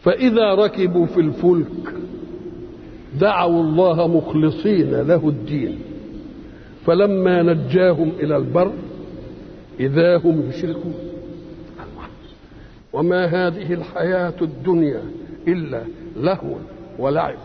فإذا ركبوا في الفلك دعوا الله مخلصين له الدين فلما نجاهم إلى البر إذا هم يشركون وما هذه الحياة الدنيا إلا لهو ولعب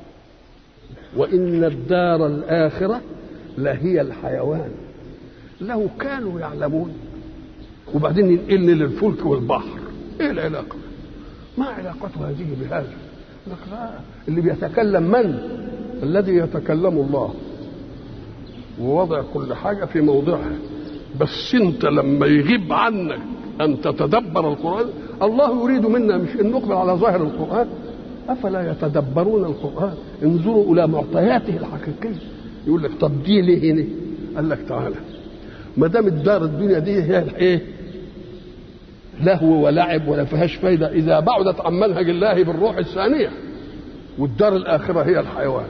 وإن الدار الآخرة لهي الحيوان لو كانوا يعلمون وبعدين ينقلني للفلك والبحر ايه العلاقه ما علاقة هذه بهذا لك لا اللي بيتكلم من الذي يتكلم الله ووضع كل حاجة في موضعها بس انت لما يغيب عنك ان تتدبر القرآن الله يريد منا مش ان نقبل على ظاهر القرآن افلا يتدبرون القرآن انظروا الى معطياته الحقيقية يقول لك طب دي ليه هنا قال لك تعالى ما دام الدار الدنيا دي هي الايه لهو ولعب ولا فيهاش فايده اذا بعدت عن منهج الله بالروح الثانيه والدار الاخره هي الحيوان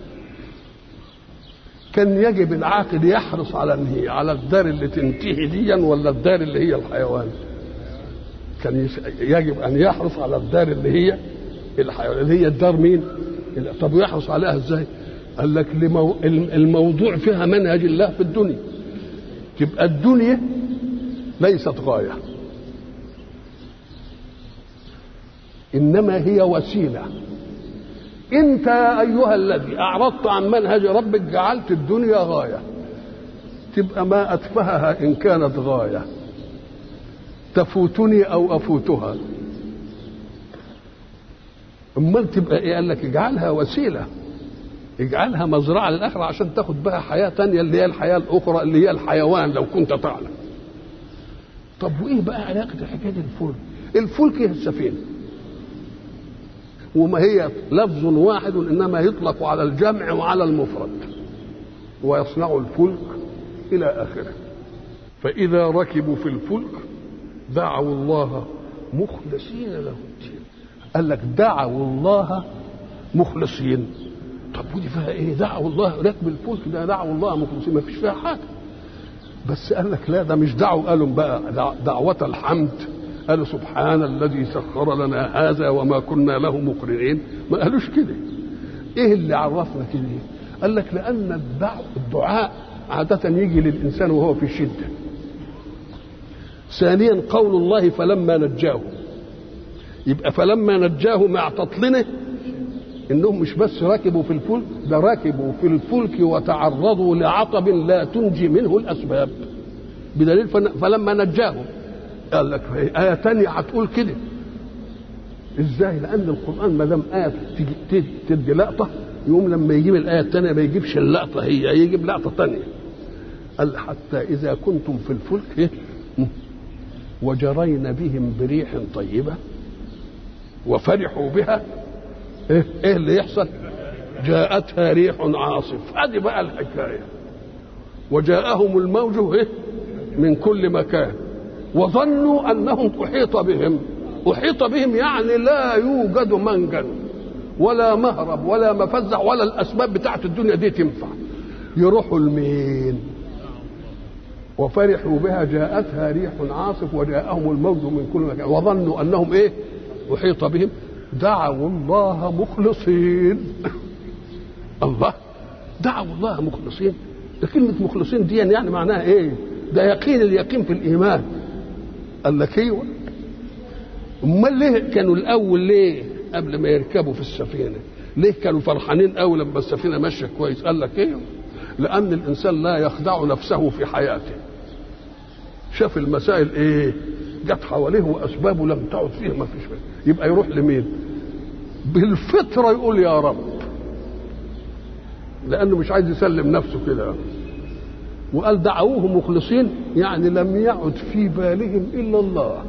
كان يجب العاقل يحرص على ان هي على الدار اللي تنتهي ديا ولا الدار اللي هي الحيوان كان يجب ان يحرص على الدار اللي هي الحيوان اللي هي الدار مين طب ويحرص عليها ازاي قال لك لمو... الموضوع فيها منهج الله في الدنيا تبقى الدنيا ليست غايه انما هي وسيله انت ايها الذي اعرضت عن منهج ربك جعلت الدنيا غايه تبقى ما اتفهها ان كانت غايه تفوتني او افوتها امال تبقى ايه قال لك اجعلها وسيله اجعلها مزرعه للاخره عشان تاخد بها حياه تانية اللي هي الحياه الاخرى اللي هي الحيوان لو كنت تعلم طب وايه بقى علاقه الحكايه دي الفلك الفلك هي السفينه وما هي لفظ واحد انما يطلق على الجمع وعلى المفرد ويصنع الفلك الى اخره فاذا ركبوا في الفلك دعوا الله مخلصين له الدين قال لك دعوا الله مخلصين طب ودي فيها ايه دعوا الله ركب الفلك ده دعوا الله مخلصين ما فيش فيها حاجه بس قال لك لا ده مش دعوا قالوا بقى دعوة الحمد قالوا سبحان الذي سخر لنا هذا وما كنا له مقرنين ما قالوش كده ايه اللي عرفنا كده قال لك لان الدعاء الدعاء عادة يجي للإنسان وهو في شدة ثانيا قول الله فلما نجاه يبقى فلما نجاه مع تطلنه انهم مش بس ركبوا في الفلك ده ركبوا في الفلك وتعرضوا لعطب لا تنجي منه الاسباب بدليل فلما نجاهم قال لك آية تانية هتقول كده ازاي؟ لأن القرآن ما دام آية تدي, تدي لقطة يقوم لما يجيب الآية التانية ما يجيبش اللقطة هي يجيب لقطة تانية قال حتى إذا كنتم في الفلك إيه؟ وجرين بهم بريح طيبة وفرحوا بها ايه ايه اللي يحصل جاءتها ريح عاصف ادي بقى الحكايه وجاءهم الموج ايه من كل مكان وظنوا انهم احيط بهم احيط بهم يعني لا يوجد منجا ولا مهرب ولا مفزع ولا الاسباب بتاعت الدنيا دي تنفع يروحوا لمين وفرحوا بها جاءتها ريح عاصف وجاءهم الموج من كل مكان وظنوا انهم ايه احيط بهم دعوا الله مخلصين الله دعوا الله مخلصين ده كلمة مخلصين دي يعني معناها ايه ده يقين اليقين في الإيمان قال لك ايوه امال ليه كانوا الأول ليه قبل ما يركبوا في السفينة ليه كانوا فرحانين قوي لما السفينة ماشية كويس قال لك ايوه لأن الإنسان لا يخدع نفسه في حياته شاف المسائل ايه جت حواليه واسبابه لم تعد فيه ما فيش فيه. يبقى يروح لمين بالفطره يقول يا رب لانه مش عايز يسلم نفسه كده وقال دعوه مخلصين يعني لم يعد في بالهم الا الله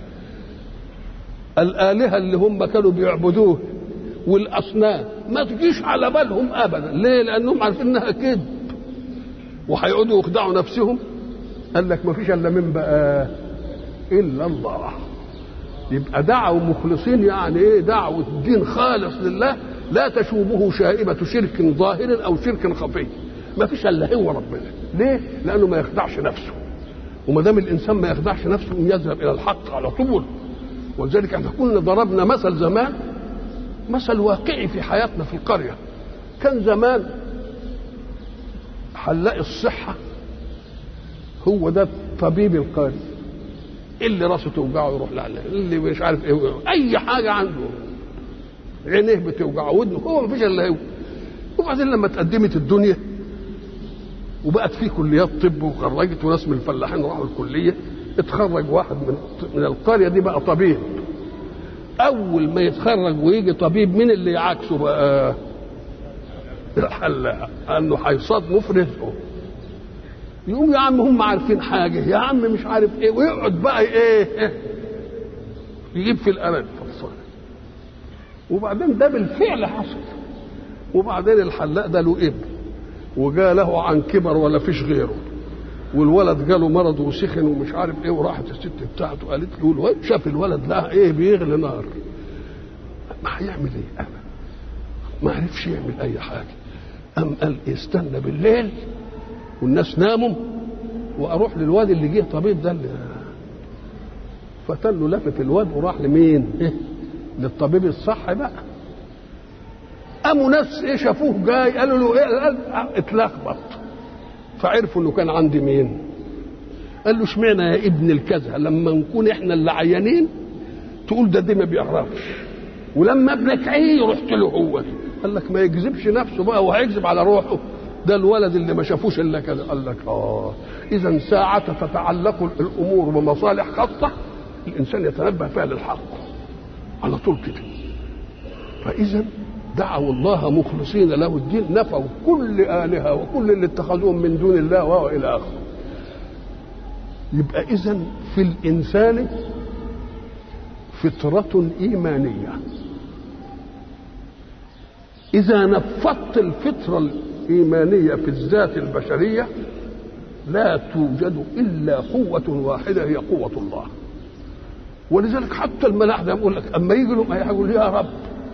الالهه اللي هم كانوا بيعبدوه والاصنام ما تجيش على بالهم ابدا ليه لانهم عارفين انها كذب وهيقعدوا يخدعوا نفسهم قال لك ما فيش الا من بقى الا الله يبقى دعوا مخلصين يعني ايه دعوة الدين خالص لله لا تشوبه شائبة شرك ظاهر او شرك خفي ما فيش الا هو ربنا ليه لانه ما يخدعش نفسه وما دام الانسان ما يخدعش نفسه يذهب الى الحق على طول ولذلك احنا كنا ضربنا مثل زمان مثل واقعي في حياتنا في القريه كان زمان حلاق الصحه هو ده طبيب القريه اللي راسه توجعه يروح لعله اللي مش عارف ايه اي حاجه عنده عينيه بتوجعه ودنه هو ما فيش الا هو وبعدين لما تقدمت الدنيا وبقت في كليات طب وخرجت وناس من الفلاحين راحوا الكليه اتخرج واحد من من القريه دي بقى طبيب اول ما يتخرج ويجي طبيب مين اللي يعاكسه بقى الحلاق انه هيصادمه في رزقه يقوم يا عم هم عارفين حاجه يا عم مش عارف ايه ويقعد بقى ايه يجيب في الامل فصال وبعدين ده بالفعل حصل وبعدين الحلاق ده له ابن وجاء له عن كبر ولا فيش غيره والولد جاله مرض وسخن ومش عارف ايه وراحت الست بتاعته قالت له الولد شاف الولد لا ايه بيغلي نار ما هيعمل ايه انا ما عرفش يعمل اي حاجه قام قال استنى بالليل والناس ناموا واروح للواد اللي جه طبيب ده اللي فتن له لفت الواد وراح لمين؟ إيه؟ للطبيب الصح بقى قاموا ناس ايه شافوه جاي قالوا له ايه قال اتلخبط فعرفوا انه كان عندي مين قال له اشمعنى يا ابن الكذا لما نكون احنا اللي عيانين تقول ده دي ما بيعرفش ولما ابنك عي رحت له هو قال لك ما يكذبش نفسه بقى وهيكذب على روحه ده الولد اللي ما شافوش الا كذا قال لك اه اذا ساعة تتعلق الامور بمصالح خاصة الانسان يتنبه فيها للحق على طول كده فاذا دعوا الله مخلصين له الدين نفوا كل آلهة وكل اللي اتخذوهم من دون الله وإلى آخره يبقى إذا في الإنسان فطرة إيمانية إذا نفضت الفطرة الإيمانية في الذات البشرية لا توجد إلا قوة واحدة هي قوة الله ولذلك حتى الملاحدة يقول لك أما يجي لهم أي حاجة يقول يا رب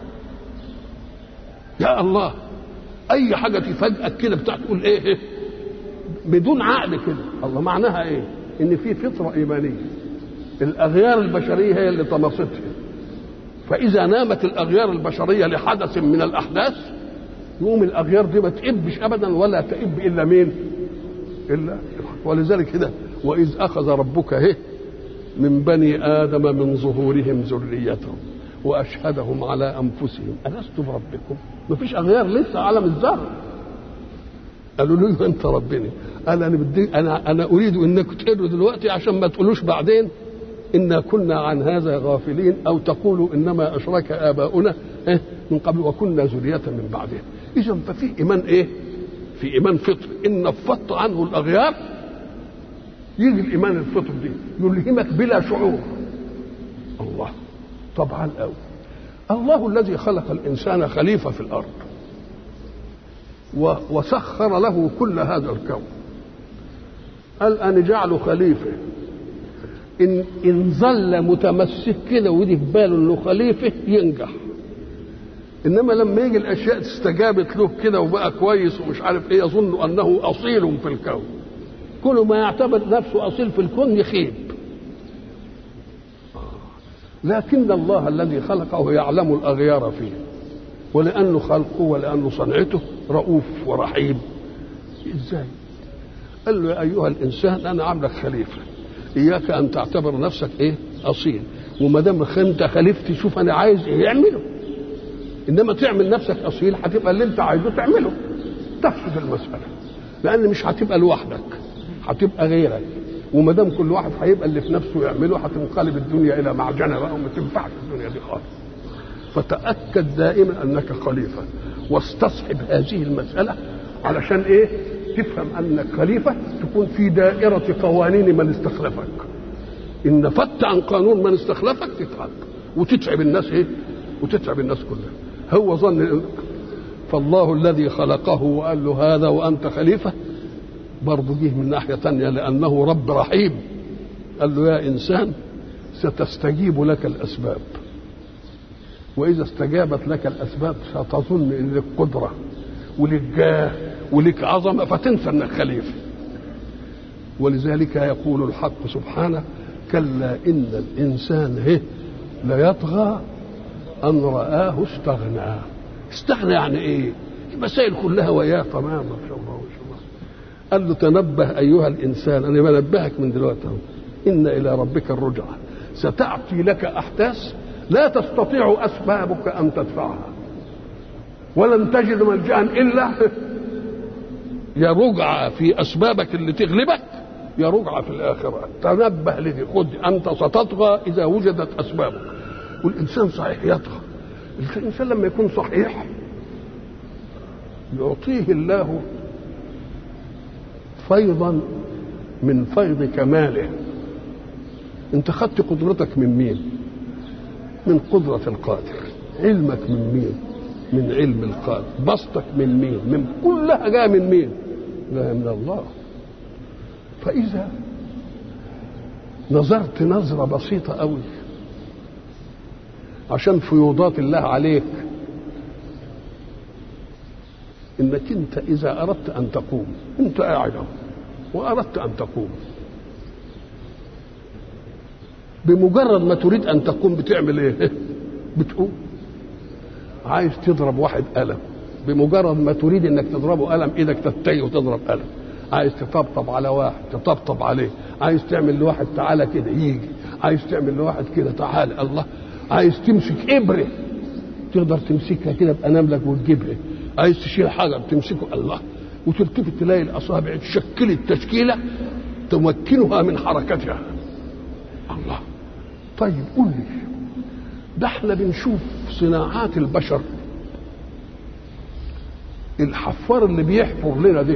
يا الله اي حاجه تفاجئك كده بتاع تقول ايه, إيه بدون عقل كده الله معناها ايه ان في فطره ايمانيه الاغيار البشريه هي اللي طمستها فاذا نامت الاغيار البشريه لحدث من الاحداث يقوم الاغيار دي ما تئبش ابدا ولا تئب الا مين الا ولذلك كده واذ اخذ ربك ايه من بني ادم من ظهورهم ذريتهم واشهدهم على انفسهم الست بربكم ما فيش اغيار لسه عالم الذر قالوا له انت ربنا قال انا بدي انا انا اريد انكم تقروا دلوقتي عشان ما تقولوش بعدين انا كنا عن هذا غافلين او تقولوا انما اشرك اباؤنا من قبل وكنا ذريه من بعدهم اذا ففي ايمان ايه في ايمان فطري ان نفضت عنه الاغيار يجي الايمان الفطري دي يلهمك بلا شعور الله طبعا قوي الله الذي خلق الانسان خليفه في الارض وسخر له كل هذا الكون قال ان جعله خليفه ان ان ظل متمسك كده ودي في باله انه خليفه ينجح انما لما يجي الاشياء استجابت له كده وبقى كويس ومش عارف ايه يظن انه اصيل في الكون كل ما يعتبر نفسه اصيل في الكون يخيب لكن الله الذي خلقه يعلم الاغيار فيه ولانه خلقه ولانه صنعته رؤوف ورحيم ازاي قال له يا ايها الانسان انا عاملك خليفه اياك ان تعتبر نفسك ايه اصيل وما دام انت خليفتي شوف انا عايز ايه اعمله انما تعمل نفسك اصيل هتبقى اللي انت عايزه تعمله تفسد المساله لان مش هتبقى لوحدك هتبقى غيرك وما دام كل واحد هيبقى اللي في نفسه يعمله هتنقلب الدنيا الى معجنه بقى وما تنفعش الدنيا دي خالص فتاكد دائما انك خليفه واستصحب هذه المساله علشان ايه تفهم انك خليفه تكون في دائره قوانين من استخلفك ان نفدت عن قانون من استخلفك تتعب وتتعب الناس ايه وتتعب الناس كلها هو ظن فالله الذي خلقه وقال له هذا وانت خليفه برضه جه من ناحيه تانية لانه رب رحيم قال له يا انسان ستستجيب لك الاسباب واذا استجابت لك الاسباب ستظن ان لك قدره ولك جاه ولك عظمه فتنسى انك خليفه ولذلك يقول الحق سبحانه كلا ان الانسان هي ليطغى ان رآه استغنى استغنى يعني ايه المسائل كلها وياه تماما ما شاء الله ما شاء الله قال له تنبه ايها الانسان انا بنبهك من دلوقتي اهو ان الى ربك الرجعه ستاتي لك احداث لا تستطيع اسبابك ان تدفعها ولن تجد ملجا الا يا رجعه في اسبابك اللي تغلبك يا رجعه في الاخره تنبه لدي خد انت ستطغى اذا وجدت اسبابك والانسان صحيح يطغى الانسان لما يكون صحيح يعطيه الله فيضا من فيض كماله انت خدت قدرتك من مين من قدرة القادر علمك من مين من علم القادر بسطك من مين من كلها جاء من مين جاء من الله فإذا نظرت نظرة بسيطة أوي عشان فيوضات الله عليك انك انت اذا اردت ان تقوم انت قاعد واردت ان تقوم بمجرد ما تريد ان تقوم بتعمل ايه بتقوم عايز تضرب واحد قلم بمجرد ما تريد انك تضربه قلم ايدك تتجه وتضرب قلم عايز تطبطب على واحد تطبطب عليه عايز تعمل لواحد تعالى كده يجي عايز تعمل لواحد كده تعالى الله عايز تمسك ابره تقدر تمسكها كده باناملك وتجيبها عايز تشيل حجر تمسكه الله وتلتفت تلاقي الاصابع تشكلت تشكيله تمكنها من حركتها الله طيب قول لي ده احنا بنشوف صناعات البشر الحفار اللي بيحفر لنا ده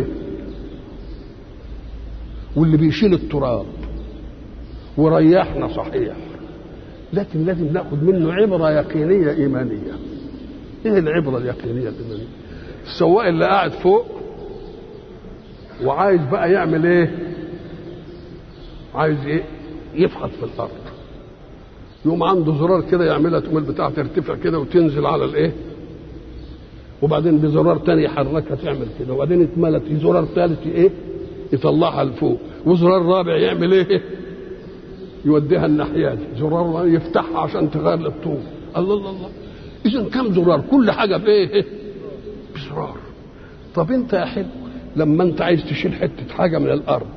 واللي بيشيل التراب وريحنا صحيح لكن لازم ناخد منه عبره يقينيه ايمانيه ايه العبره اليقينيه الايمانيه السواق اللي قاعد فوق وعايز بقى يعمل ايه عايز ايه يفحط في الارض يقوم عنده زرار كده يعملها تقوم البتاع ترتفع كده وتنزل على الايه وبعدين بزرار تاني يحركها تعمل كده وبعدين اتملت زرار ثالث ايه يطلعها لفوق وزرار رابع يعمل ايه يوديها الناحيه دي زرار يفتحها عشان تغير الطول الله الله الله اذا كم زرار كل حاجه بايه بزرار طب انت يا حلو لما انت عايز تشيل حته حاجه من الارض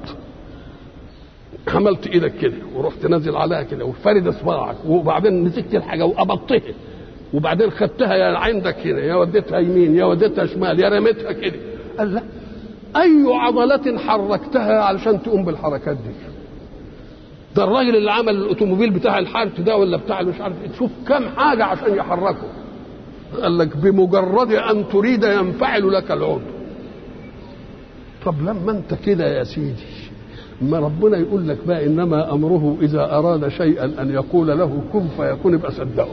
عملت ايدك كده ورحت نازل عليها كده وفرد اصبعك وبعدين مسكت الحاجه وقبضتها وبعدين خدتها يا عندك هنا يا وديتها يمين يا وديتها شمال يا رميتها كده قال لا اي عضلة حركتها علشان تقوم بالحركات دي ده الراجل اللي عمل الاوتوموبيل بتاع الحارت ده ولا بتاع مش عارف تشوف كم حاجه عشان يحركه قال لك بمجرد ان تريد ينفعل لك العضو طب لما انت كده يا سيدي ما ربنا يقول لك بقى انما امره اذا اراد شيئا ان يقول له كن فيكون يبقى صدقه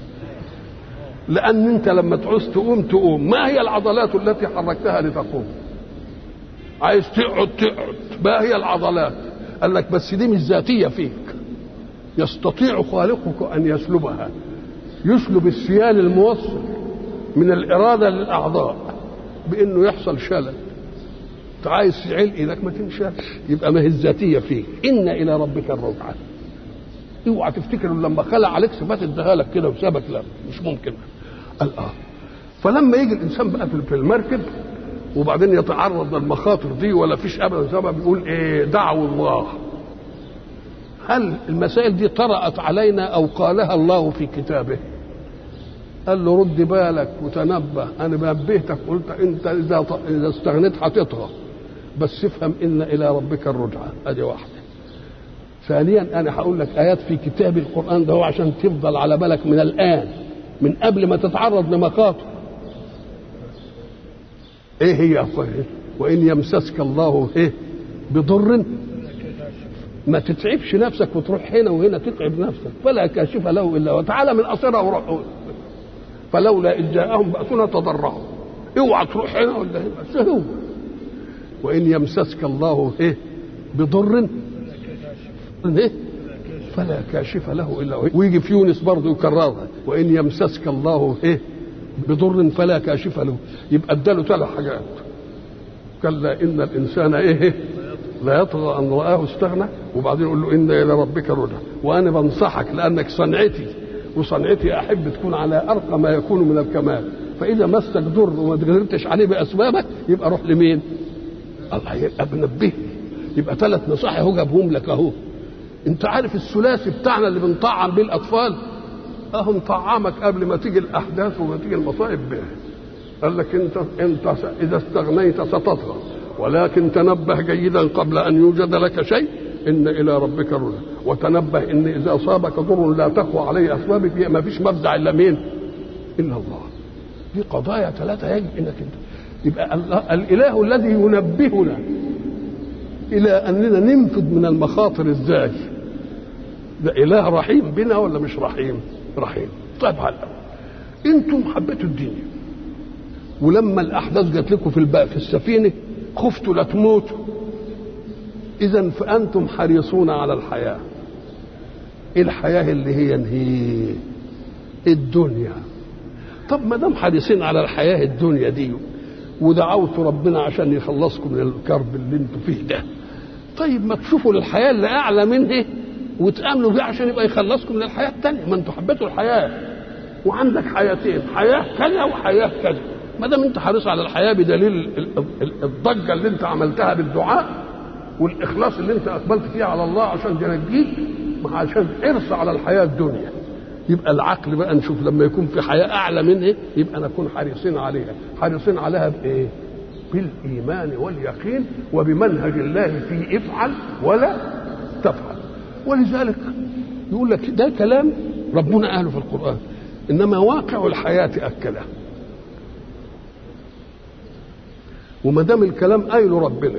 لان انت لما تعوز تقوم تقوم ما هي العضلات التي حركتها لتقوم عايز تقعد تقعد ما هي العضلات قال لك بس دي مش ذاتيه فيك يستطيع خالقك ان يسلبها يسلب السيال الموصل من الاراده للاعضاء بانه يحصل شلل انت عايز تعيل ايدك ما تنشلش يبقى ما هي الذاتيه فيك ان الى ربك الرجعه اوعى تفتكر لما خلع عليك صفات اداها لك كده وسابك لا مش ممكن قال اه فلما يجي الانسان بقى في المركب وبعدين يتعرض للمخاطر دي ولا فيش ابدا سبب بيقول ايه دعوا الله هل المسائل دي طرأت علينا او قالها الله في كتابه قال له رد بالك وتنبه انا نبهتك قلت انت اذا اذا استغنيت هتطغى بس افهم ان الى ربك الرجعه ادي واحده ثانيا انا هقول لك ايات في كتاب القران ده هو عشان تفضل على بالك من الان من قبل ما تتعرض لمخاطر ايه هي أخوة وان يمسسك الله ايه بضر ما تتعبش نفسك وتروح هنا وهنا تتعب نفسك فلا كاشف له الا وتعالى من قصرها وروح فلولا إذ جاءهم بأسنا تضرعوا اوعى تروح هنا ولا هنا هو وإن يمسسك الله إيه بضر إيه فلا كاشف له إلا هو ويجي في يونس برضه يكررها وإن يمسسك الله إيه بضر فلا كاشف له يبقى اداله ثلاث حاجات كلا إن الإنسان إيه لا يطغى أن رآه استغنى وبعدين يقول له إن إلى ربك رجع وأنا بنصحك لأنك صنعتي وصنعتي احب تكون على ارقى ما يكون من الكمال فاذا مسك ضر وما قدرتش عليه باسبابك يبقى روح لمين؟ الله يبقى بنبهني يبقى ثلاث نصائح اهو جابهم لك اهو انت عارف الثلاثي بتاعنا اللي بنطعم بيه الاطفال اهو مطعمك قبل ما تيجي الاحداث وما تيجي المصائب به قال لك انت انت اذا استغنيت ستطغى ولكن تنبه جيدا قبل ان يوجد لك شيء ان الى ربك رجع وتنبه ان اذا اصابك ضر لا تقوى عليه اسبابك ما فيش مفزع الا مين؟ الا الله دي قضايا ثلاثه يجب انك انت يبقى الله الاله الذي ينبهنا الى اننا ننفذ من المخاطر ازاي ده اله رحيم بنا ولا مش رحيم رحيم طيب على انتم حبيتوا الدنيا ولما الاحداث جات لكم في الباء في السفينه خفتوا لا تموتوا اذا فانتم حريصون على الحياه الحياه اللي هي هي الدنيا طب ما دام حريصين على الحياه الدنيا دي ودعوتوا ربنا عشان يخلصكم من الكرب اللي انتوا فيه ده طيب ما تشوفوا الحياه اللي اعلى منه وتامنوا بيه عشان يبقى يخلصكم من الحياه الثانيه ما انتوا حبيتوا الحياه وعندك حياتين حياه كذا وحياه كذا ما دام انت حريص على الحياه بدليل الضجه اللي انت عملتها بالدعاء والاخلاص اللي انت اقبلت فيه على الله عشان تنجيك عشان حرص على الحياه الدنيا يبقى العقل بقى نشوف لما يكون في حياه اعلى منه يبقى نكون حريصين عليها حريصين عليها بايه بالايمان واليقين وبمنهج الله في افعل ولا تفعل ولذلك يقول لك ده كلام ربنا قاله في القران انما واقع الحياه اكله وما دام الكلام قايله ربنا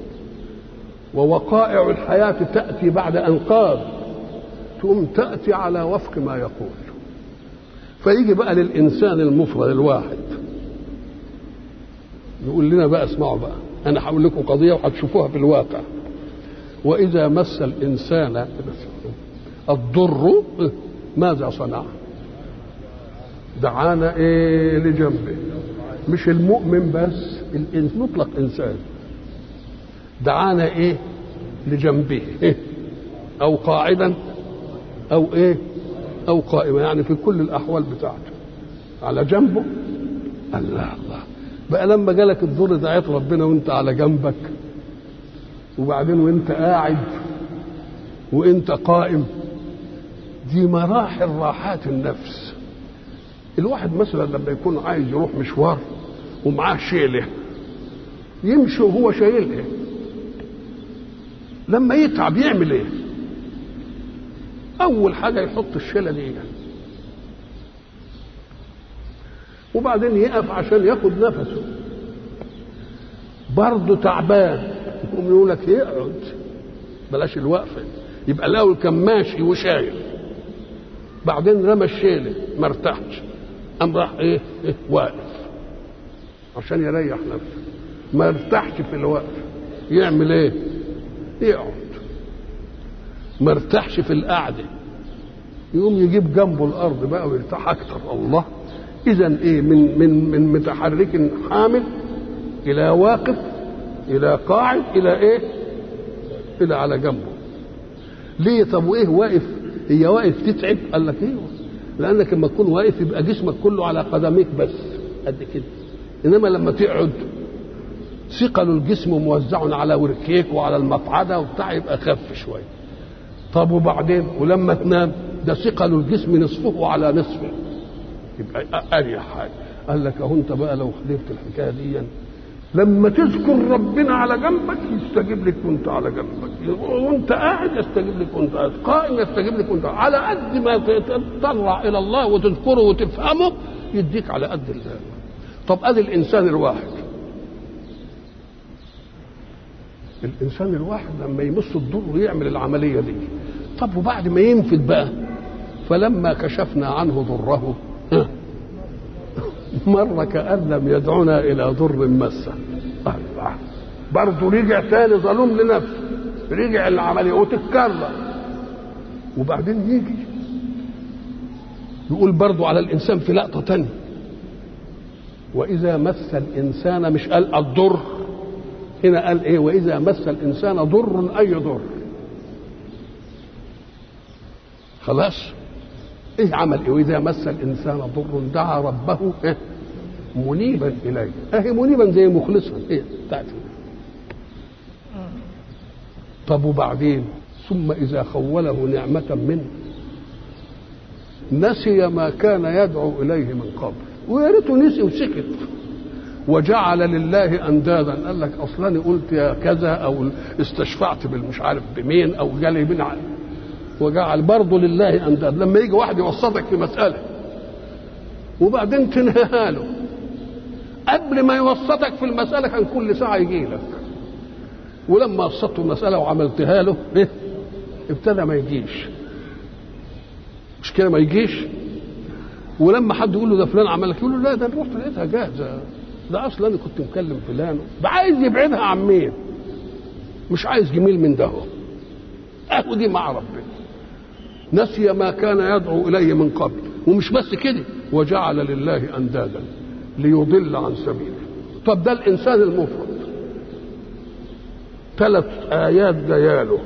ووقائع الحياه تاتي بعد انقاذ تقوم تاتي على وفق ما يقول فيجي بقى للانسان المفرد الواحد يقول لنا بقى اسمعوا بقى انا هقول لكم قضيه وهتشوفوها في الواقع واذا مس الانسان الضر ماذا صنع دعانا ايه لجنبه مش المؤمن بس الإنس مطلق انسان دعانا ايه لجنبه إيه؟ او قاعدا او ايه او قائما يعني في كل الاحوال بتاعته على جنبه الله الله بقى لما جالك الضر دعيت ربنا وانت على جنبك وبعدين وانت قاعد وانت قائم دي مراحل راحات النفس الواحد مثلا لما يكون عايز يروح مشوار ومعاه شيله يمشي وهو شايلها لما يتعب يعمل ايه اول حاجه يحط الشيله دي وبعدين يقف عشان ياخد نفسه برضه تعبان يقوم يقول لك يقعد بلاش الوقفه يبقى الاول كان ماشي وشايل بعدين رمى الشيله ما ارتاحش قام راح ايه, إيه واقف عشان يريح نفسه ما ارتاحش في الوقف يعمل ايه يقعد ما ارتاحش في القعده يقوم يجيب جنبه الارض بقى ويرتاح اكتر الله اذا ايه من من من متحرك حامل الى واقف الى قاعد الى ايه الى على جنبه ليه طب وايه واقف هي واقف تتعب قال لك ايه لانك لما تكون واقف يبقى جسمك كله على قدميك بس قد كده انما لما تقعد ثقل الجسم موزع على وركيك وعلى المقعده وبتاع يبقى خف شويه طب وبعدين ولما تنام ده ثقل الجسم نصفه على نصفه يبقى اريح حاجه قال لك اهو انت بقى لو خلفت الحكايه دي لما تذكر ربنا على جنبك يستجيب لك وانت على جنبك وانت قاعد يستجيب لك وانت قاعد قائم يستجيب لك وانت على قد ما تتطلع الى الله وتذكره وتفهمه يديك على قد الله طب ادي الانسان الواحد الانسان الواحد لما يمس الضر يعمل العمليه دي طب وبعد ما ينفد بقى فلما كشفنا عنه ضره مر كأن لم يدعنا إلى ضر مسه الله برضه رجع تاني ظلوم لنفسه رجع العملية وتتكرر وبعدين يجي يقول برضه على الإنسان في لقطة تانية وإذا مس الإنسان مش قال الضر هنا قال إيه وإذا مس الإنسان ضر أي ضر خلاص ايه عمل ايه واذا مس الانسان ضر دعا ربه إيه؟ منيبا اليه اهي منيبا زي مخلصا ايه بتاعته طب وبعدين ثم اذا خوله نعمه منه نسي ما كان يدعو اليه من قبل ويا ريته نسي وسكت وجعل لله اندادا قال لك اصلا قلت يا كذا او استشفعت بالمش عارف بمين او جالي بين وجعل برضه لله انداد لما يجي واحد يوسطك في مساله وبعدين تنهيها له قبل ما يوسطك في المساله كان كل ساعه يجي لك ولما وسطته المساله وعملتها له ايه ابتدى ما يجيش مش كده ما يجيش ولما حد يقول له ده فلان عمل لك يقول له لا ده انا رحت لقيتها جاهزه ده اصلا انا كنت مكلم فلان ده عايز يبعدها عن مين مش عايز جميل من ده اهو دي مع ربنا نسي ما كان يدعو اليه من قبل ومش بس كده وجعل لله اندادا ليضل عن سبيله طب ده الانسان المفرد ثلاث ايات جياله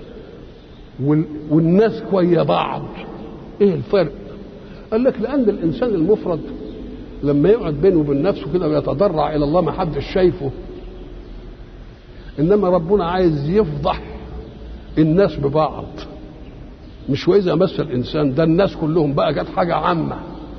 والناس ويا بعض ايه الفرق قال لك لان الانسان المفرد لما يقعد بينه وبين نفسه كده ويتضرع الى الله ما حدش شايفه انما ربنا عايز يفضح الناس ببعض مش واذا مس الانسان ده الناس كلهم بقى جت حاجه عامه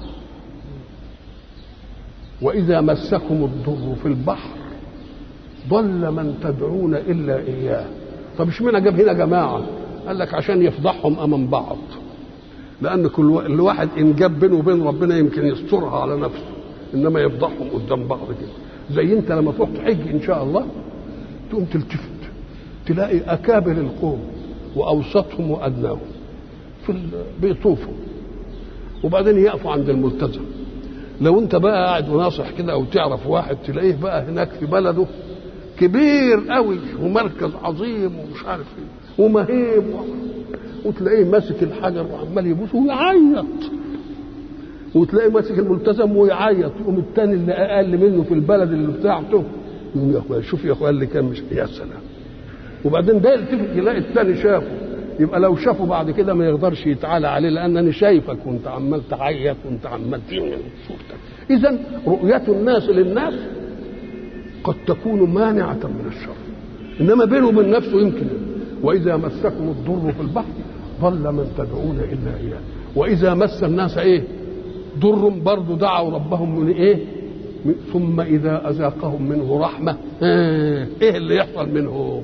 واذا مسكم الضر في البحر ضل من تدعون الا اياه طب اشمعنى جاب هنا جماعه قال لك عشان يفضحهم امام بعض لان كل واحد ان جاب بينه وبين ربنا يمكن يسترها على نفسه انما يفضحهم قدام بعض كده زي انت لما تروح تحج ان شاء الله تقوم تلتفت تلاقي اكابر القوم واوسطهم وادناهم في بيطوفوا وبعدين يقفوا عند الملتزم لو انت بقى قاعد وناصح كده او تعرف واحد تلاقيه بقى هناك في بلده كبير قوي ومركز عظيم ومش عارف ايه ومهيب و... وتلاقيه ماسك الحجر وعمال يبوس ويعيط وتلاقيه ماسك الملتزم ويعيط يقوم التاني اللي اقل منه في البلد اللي بتاعته يقوم يا اخويا شوف يا اخويا اللي كان مش يا سلام وبعدين ده يلتفت يلاقي التاني شافه يبقى لو شافه بعد كده ما يقدرش يتعالى عليه لان انا شايفك وانت عمال تعيط وانت عمال صورتك اذا رؤيه الناس للناس قد تكون مانعه من الشر انما بينه وبين نفسه يمكن واذا مسكم الضر في البحر ضل من تدعون الا اياه واذا مس الناس ايه ضر برضه دعوا ربهم من ايه ثم اذا اذاقهم منه رحمه ايه اللي يحصل منهم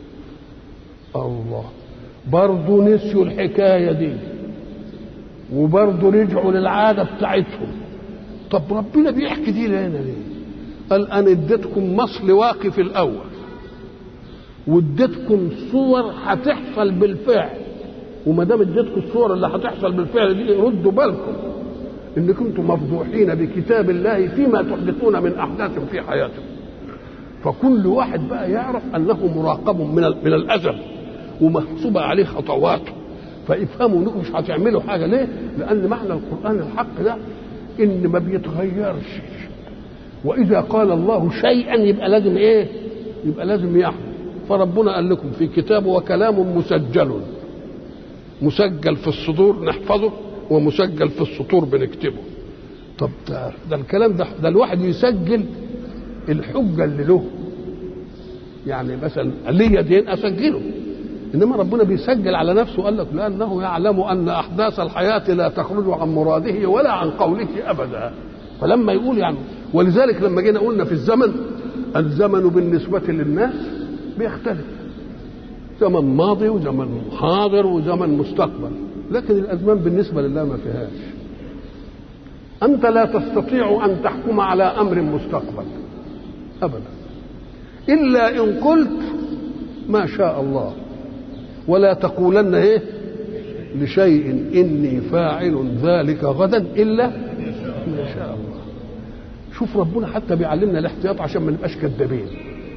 الله برضه نسيوا الحكايه دي وبرضه رجعوا للعاده بتاعتهم طب ربنا بيحكي دي لنا ليه قال انا اديتكم مصل واقف الاول واديتكم صور هتحصل بالفعل وما دام اديتكم الصور اللي هتحصل بالفعل دي ردوا بالكم ان كنتم مفضوحين بكتاب الله فيما تحدثون من احداث في حياتكم فكل واحد بقى يعرف انه مراقب من من الازل ومحسوبه عليه خطواته فافهموا انكم مش هتعملوا حاجه ليه؟ لان معنى القران الحق ده ان ما بيتغيرش واذا قال الله شيئا يبقى لازم ايه؟ يبقى لازم يحدث فربنا قال لكم في كتابه وكلام مسجل مسجل في الصدور نحفظه ومسجل في السطور بنكتبه طب ده, ده الكلام ده ده الواحد يسجل الحجه اللي له يعني مثلا ليا دين اسجله انما ربنا بيسجل على نفسه قال لك لانه يعلم ان احداث الحياه لا تخرج عن مراده ولا عن قوله ابدا فلما يقول يعني ولذلك لما جينا قلنا في الزمن الزمن بالنسبه للناس بيختلف زمن ماضي وزمن حاضر وزمن مستقبل لكن الازمان بالنسبه لله ما فيهاش انت لا تستطيع ان تحكم على امر مستقبل ابدا الا ان قلت ما شاء الله ولا تقولن ايه لشيء اني فاعل ذلك غدا الا ما شاء الله شوف ربنا حتى بيعلمنا الاحتياط عشان ما نبقاش كذابين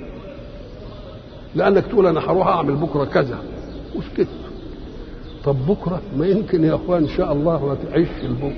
لانك تقول انا هروح اعمل بكره كذا وسكت طب بكره ما يمكن يا اخوان ان شاء الله ما تعيش البكره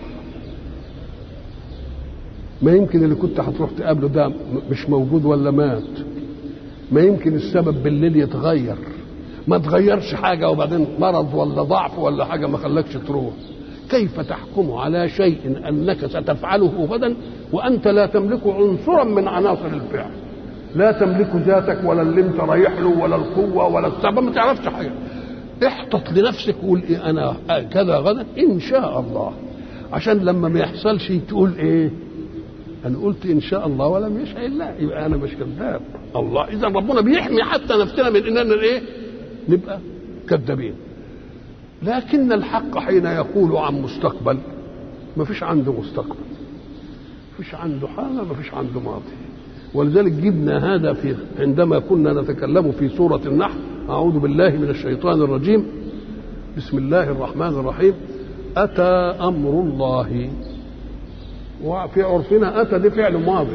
ما يمكن اللي كنت هتروح تقابله ده مش موجود ولا مات ما يمكن السبب بالليل يتغير ما تغيرش حاجه وبعدين مرض ولا ضعف ولا حاجه ما خلاكش تروح فكيف تحكم على شيء انك ستفعله غدا وانت لا تملك عنصرا من عناصر الفعل لا تملك ذاتك ولا اللي انت رايح له ولا القوه ولا السبب ما تعرفش حاجه احتط لنفسك وقول إيه انا كذا غدا ان شاء الله عشان لما ما يحصلش تقول ايه انا قلت ان شاء الله ولم يشاء الله يبقى انا مش كذاب الله اذا ربنا بيحمي حتى نفسنا من اننا ايه نبقى كذابين لكن الحق حين يقول عن مستقبل ما فيش عنده مستقبل ما فيش عنده حاجه ما فيش عنده ماضي ولذلك جبنا هذا في عندما كنا نتكلم في سوره النحل اعوذ بالله من الشيطان الرجيم بسم الله الرحمن الرحيم اتى امر الله وفي عرفنا اتى دي فعل ماضي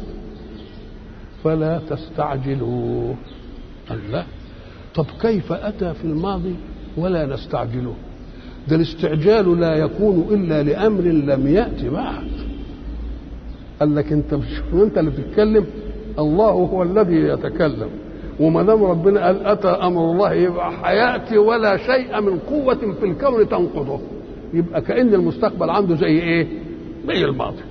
فلا تستعجلوه الله طب كيف اتى في الماضي ولا نستعجله ده الاستعجال لا يكون الا لامر لم ياتي بعد قال لك انت مش انت اللي بتتكلم الله هو الذي يتكلم وما دام ربنا قال اتى امر الله يبقى حياتي ولا شيء من قوه في الكون تنقضه يبقى كان المستقبل عنده زي ايه زي الماضي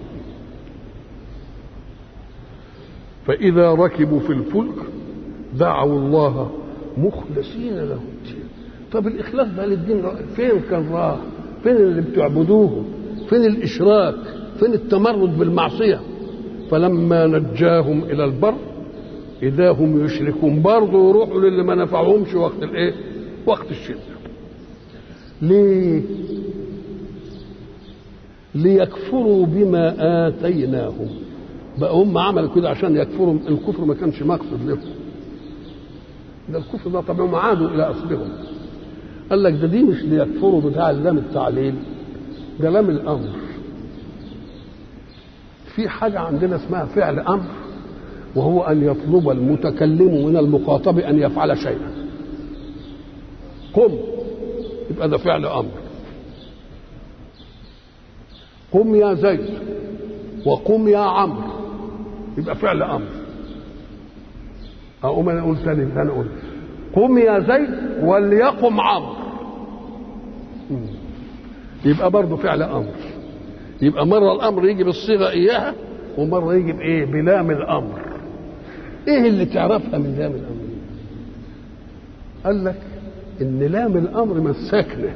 فاذا ركبوا في الفلك دعوا الله مخلصين له الدين طب الاخلاص ده للدين فين كان راح فين اللي بتعبدوه فين الاشراك فين التمرد بالمعصيه فلما نجاهم الى البر اذا هم يشركون برضه يروحوا للي ما نفعهمش وقت الايه وقت الشده ليه ليكفروا بما اتيناهم بقى هم عملوا كده عشان يكفروا الكفر ما كانش مقصد لهم ده الكفر ده طب هم عادوا الى اصلهم قال لك ده دي مش ليكفروا بتاع لام التعليل ده لام الامر في حاجه عندنا اسمها فعل امر وهو ان يطلب المتكلم من المخاطب ان يفعل شيئا قم يبقى ده فعل امر قم يا زيد وقم يا عمرو يبقى فعل امر اقوم انا اقول ثاني انا اقول قم يا زيد وليقم عمرو يبقى برضه فعل امر يبقى مره الامر يجي بالصيغه اياها ومره يجي بايه بلام الامر ايه اللي تعرفها من لام الامر قال لك ان لام الامر من ساكنه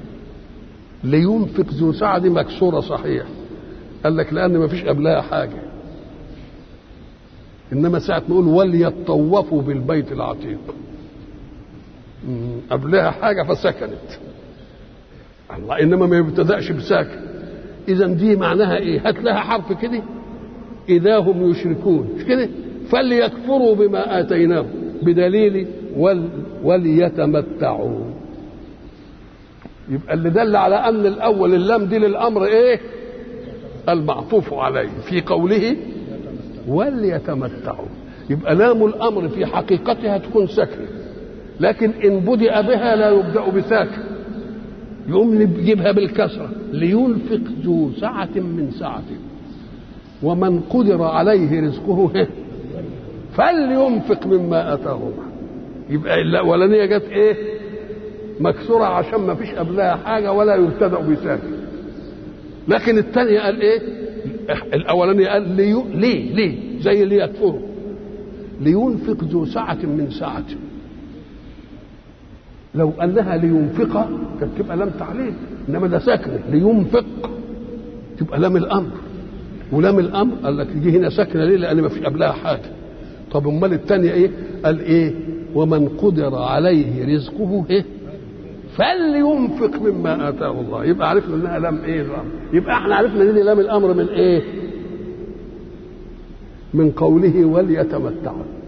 لينفق ذو سعة دي مكسوره صحيح قال لك لان ما فيش قبلها حاجه انما ساعه نقول وليطوفوا بالبيت العتيق قبلها حاجه فسكنت الله انما ما يبتداش بساكن اذا دي معناها ايه هات لها حرف كده اذا هم يشركون مش كده فليكفروا بما اتيناهم بدليل ول وليتمتعوا يبقى اللي دل على ان الاول اللام دي للامر ايه المعطوف عليه في قوله وليتمتعوا يبقى لام الامر في حقيقتها تكون ساكنه لكن ان بدأ بها لا يبدأ بساكن يقوم نجيبها بالكسرة لينفق ذو سعة من سعته ومن قدر عليه رزقه فلينفق مما اتاه الله يبقى الاولانيه جت ايه مكسوره عشان ما فيش قبلها حاجه ولا يبتدا بساكن لكن الثانيه قال ايه الاولانيه قال لي ليه ليه زي اللي يكفروا لينفق ذو سعة من سعته لو انها لينفق كانت تبقى لام تعليل انما ده ساكنه لينفق تبقى لام الامر ولام الامر قال لك دي هنا ساكنه ليه؟ لان ما فيش قبلها حاجه طب امال الثانيه ايه؟ قال ايه؟ ومن قدر عليه رزقه ايه؟ فلينفق مما اتاه الله يبقى عرفنا انها لام ايه الامر يبقى احنا عرفنا ان دي لام الامر من ايه؟ من قوله وليتمتعوا